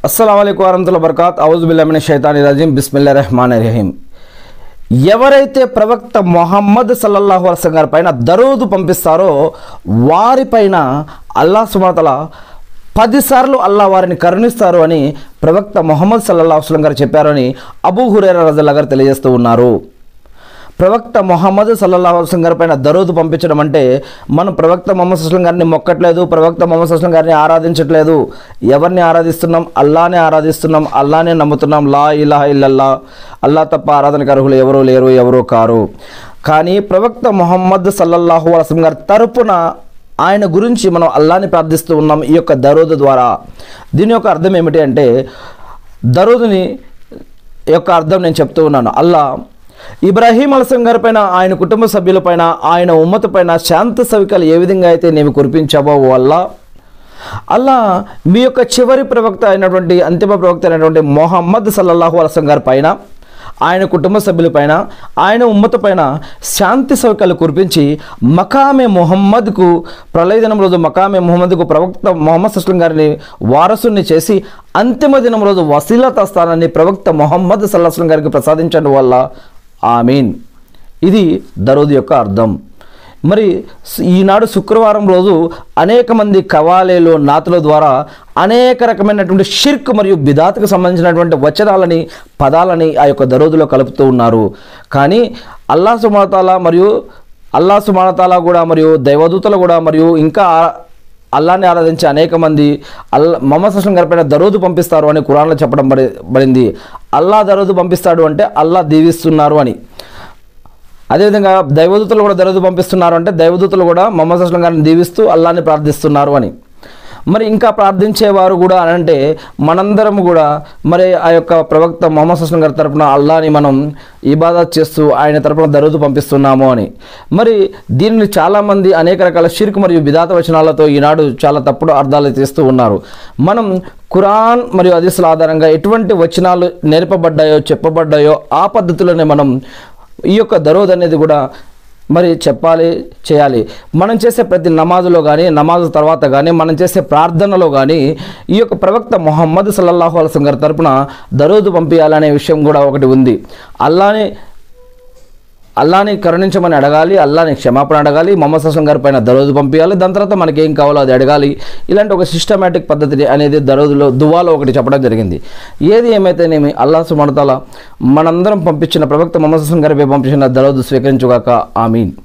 అస్సలం వరహతుల్లా బర్కాత్ ఔజుబిల్లమిన షైతాని రజీం బిస్మిల్లా రెహమాన్ రహీం ఎవరైతే ప్రవక్త మొహమ్మద్ సల్లల్లాహు అలసం గారి పైన దరూదు పంపిస్తారో వారిపైన అల్లా సుమతల పదిసార్లు అల్లా వారిని కరుణిస్తారు అని ప్రవక్త మొహమ్మద్ సల్లల్లాహు అస్లం గారు చెప్పారని అబూ హురేరా రజల్లా గారు తెలియజేస్తూ ఉన్నారు ప్రవక్త మొహమ్మద్ సల్లల్లాహు అలైహి గారి పైన దరూదు పంపించడం అంటే మనం ప్రవక్త మొహమ్మద్ అస్లం గారిని మొక్కట్లేదు ప్రవక్త మొహమ్మద్ అస్లం గారిని ఆరాధించట్లేదు ఎవరిని ఆరాధిస్తున్నాం అల్లానే ఆరాధిస్తున్నాం అల్లానే నమ్ముతున్నాం లా ఇలాహ ఇల్లల్లా అల్లా తప్ప ఆరాధనకు అర్హులు ఎవరు లేరు ఎవరు కారు కానీ ప్రవక్త మొహమ్మద్ సల్లల్లాహు అలైహి గారి తరపున ఆయన గురించి మనం అల్లాని ప్రార్థిస్తూ ఉన్నాం ఈ యొక్క దరూదు ద్వారా దీని యొక్క అర్థం ఏమిటి అంటే దరూదుని యొక్క అర్థం నేను చెప్తూ ఉన్నాను అల్లా ఇబ్రాహీం అలసం గారి పైన ఆయన కుటుంబ సభ్యులపైన ఆయన ఉమ్మత పైన శాంత సవికలు ఏ విధంగా అయితే నేను కురిపించావో వల్ల అల్లా మీ యొక్క చివరి ప్రవక్త అయినటువంటి అంతిమ ప్రవక్త అయినటువంటి మొహమ్మద్ సల్లల్లాహు అలసం గారి పైన ఆయన కుటుంబ సభ్యులపైన ఆయన ఉమ్మత పైన శాంతి సౌకర్యాలు కురిపించి మకామే మొహమ్మద్కు ప్రళయ దినం రోజు మకామే మొహమ్మద్కు ప్రవక్త మొహమ్మద్ సస్లం గారిని వారసుని చేసి అంతిమ దినం రోజు వసీలత స్థానాన్ని ప్రవక్త మొహమ్మద్ సల్లాహం గారికి ప్రసాదించడం వల్ల ఆమీన్ ఇది దరూద్ యొక్క అర్థం మరి స్- ఈనాడు శుక్రవారం రోజు అనేక మంది కవాలేలు నాతుల ద్వారా అనేక రకమైనటువంటి షిర్క్ మరియు బిదాత్కు సంబంధించినటువంటి వచనాలని పదాలని ఆ యొక్క దరోదులో కలుపుతూ ఉన్నారు కానీ అల్లా సుమాతాల మరియు అల్లా సుమానతాల కూడా మరియు దైవదూతలు కూడా మరియు ఇంకా ఆ- అల్లాని ఆరాధించే అనేక మంది అల్లా మొహమ్మద్ సస్లం గారి పైన దరోదు పంపిస్తారు అని కురాన్లో చెప్పడం పడి పడింది అల్లా దరోదు పంపిస్తాడు అంటే అల్లా దీవిస్తున్నారు అని అదేవిధంగా దైవదూతలు కూడా దరోదు పంపిస్తున్నారు అంటే దైవదూతలు కూడా మొహమ్మద్ అస్లం గారిని దీవిస్తూ అల్లాని ప్రార్థిస్తున్నారు అని మరి ఇంకా ప్రార్థించేవారు కూడా అని అంటే మనందరం కూడా మరి ఆ యొక్క ప్రవక్త మొహమ్మద్ అస్లం గారి తరపున అల్లాని మనం ఇబాదత్ చేస్తూ ఆయన తరపున దరుదు పంపిస్తున్నాము అని మరి దీనిని చాలామంది అనేక రకాల షిర్క్ మరియు విధాత వచనాలతో ఈనాడు చాలా తప్పుడు అర్థాలు తీస్తూ ఉన్నారు మనం ఖురాన్ మరియు హదీసుల ఆధారంగా ఎటువంటి వచనాలు నేర్పబడ్డాయో చెప్పబడ్డాయో ఆ పద్ధతిలోనే మనం ఈ యొక్క దరోద్ అనేది కూడా మరి చెప్పాలి చేయాలి మనం చేసే ప్రతి నమాజులో కానీ నమాజు తర్వాత కానీ మనం చేసే ప్రార్థనలో కానీ ఈ యొక్క ప్రవక్త మొహమ్మద్ సల్లల్లాహు అలసం గారి తరపున దరోదు పంపించాలనే విషయం కూడా ఒకటి ఉంది అల్లాని అల్లాని కరుణించమని అడగాలి అల్లాని క్షమాపణ అడగాలి మొహమ్మద్ సస్లం గారి పైన దరోదు పంపించాలి దాని తర్వాత మనకి ఏం కావాలో అది అడగాలి ఇలాంటి ఒక సిస్టమేటిక్ పద్ధతి అనేది దరోదులో దువాలో ఒకటి చెప్పడం జరిగింది ఏది ఏమైతేనేమి అల్లా సుమడతాల మనందరం పంపించిన ప్రవక్త మొహమ్మద్ సస్లం గారిపై పంపించిన దరోదు స్వీకరించుగాక ఆమీన్